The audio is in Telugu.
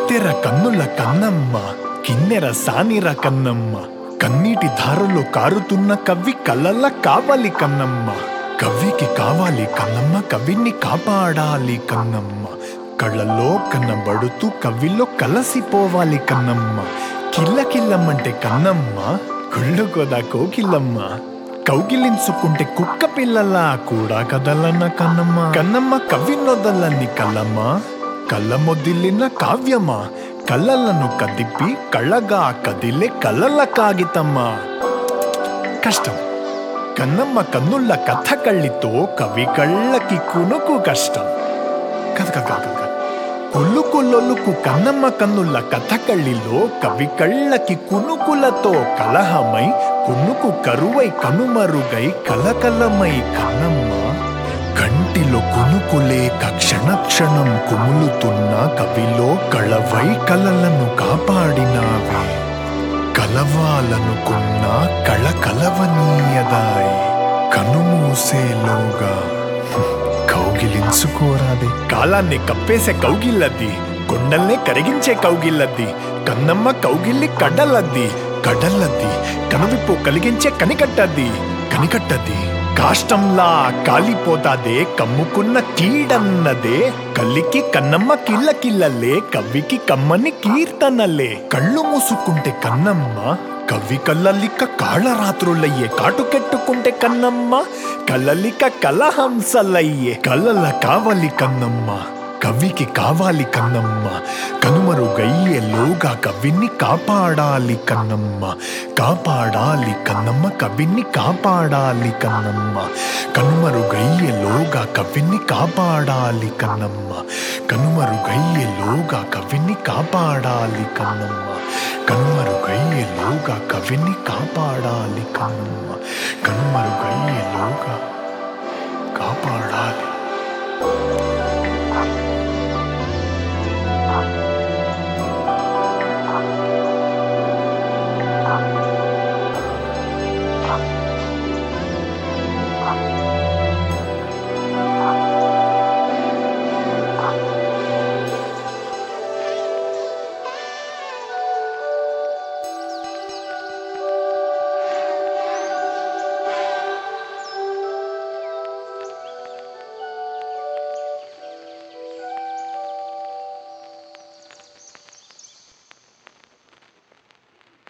కత్తెర కన్నుల కన్నమ్మ కిన్నెర సానిర కన్నమ్మ కన్నీటి ధారలో కారుతున్న కవ్వి కళ్ళల్ల కావాలి కన్నమ్మ కవ్వికి కావాలి కన్నమ్మ కవ్విని కాపాడాలి కన్నమ్మ కళ్ళల్లో కన్నబడుతూ కవ్విలో కలసిపోవాలి కన్నమ్మ కిల్ల కిల్లమ్మంటే కన్నమ్మ కుళ్ళు కోదా కోకిల్లమ్మ కౌగిలించుకుంటే కుక్క పిల్లలా కూడా కదలన్న కన్నమ్మ కన్నమ్మ కవ్వినొదలని కల్లమ్మ కళ్ళమొదిలిన కావ్యమా కళ్ళలను కదిపి కళ్ళగా కదిలే కళ్ళల కాగితమ్మా కష్టం కన్నమ్మ కన్నుళ్ళ కథ కళ్ళితో కవి కళ్ళకి కునుకు కష్టం కథ కథ కథ కథ కొల్లుకు లొల్లుకు కన్నమ్మ కన్నుల కథ కళ్ళిలో కవి కళ్ళకి కునుకులతో కలహమై కునుకు కరువై కనుమరుగై కలకలమై కన్నమ్మ కంటిలో కునుకులేక క్షణ క్షణం కుములుతున్న కవిలో కళవై కలలను కాపాడినావే కలవాలనుకున్న కళ కలవనీయదాయ్ కనుమూసేలోగా కౌగిలించుకోరాదే కాలాన్ని కప్పేసే కౌగిల్లద్ది కొండల్నే కరిగించే కౌగిల్లద్ది కన్నమ్మ కౌగిల్లి కడ్డలద్ది కడల్లద్ది కనువిప్పు కలిగించే కనికట్టద్ది కనికట్టద్ది కాష్టంలా కాలిపోతాదే కమ్ముకున్న కీడన్నదే కల్లికి కన్నమ్మ కిల్ల కిల్లలే కవ్వికి కమ్మని కీర్తనలే కళ్ళు మూసుకుంటే కన్నమ్మ కవ్వి కళ్ళలిక్క కాళరాత్రులయ్యే కాటుకెట్టుకుంటే కన్నమ్మ కళ్ళలిక కలహంసలయ్యే కళ్ళల కావాలి కన్నమ్మ కవ్వికి కావాలి కన్నమ్మ కనుమరుగయ్యేలోగా కవ్విని కాపాడాలి కన్నమ్మ కాపాడాలి కన్నమ్మ కవ్విని కాపాడాలి కన్నమ్మ కనుమరుగయ్యేలోగా కవ్విని కాపాడాలి కన్నమ్మ కనుమరుగయ్యేలోగా కవ్విని కాపాడాలి కన్నమ్మ కనుమరుగయ్యేలోగా కవిని కాపాడాలి కన్నమ్మ కనుమరుగయ్యేలోగా కాపాడాలి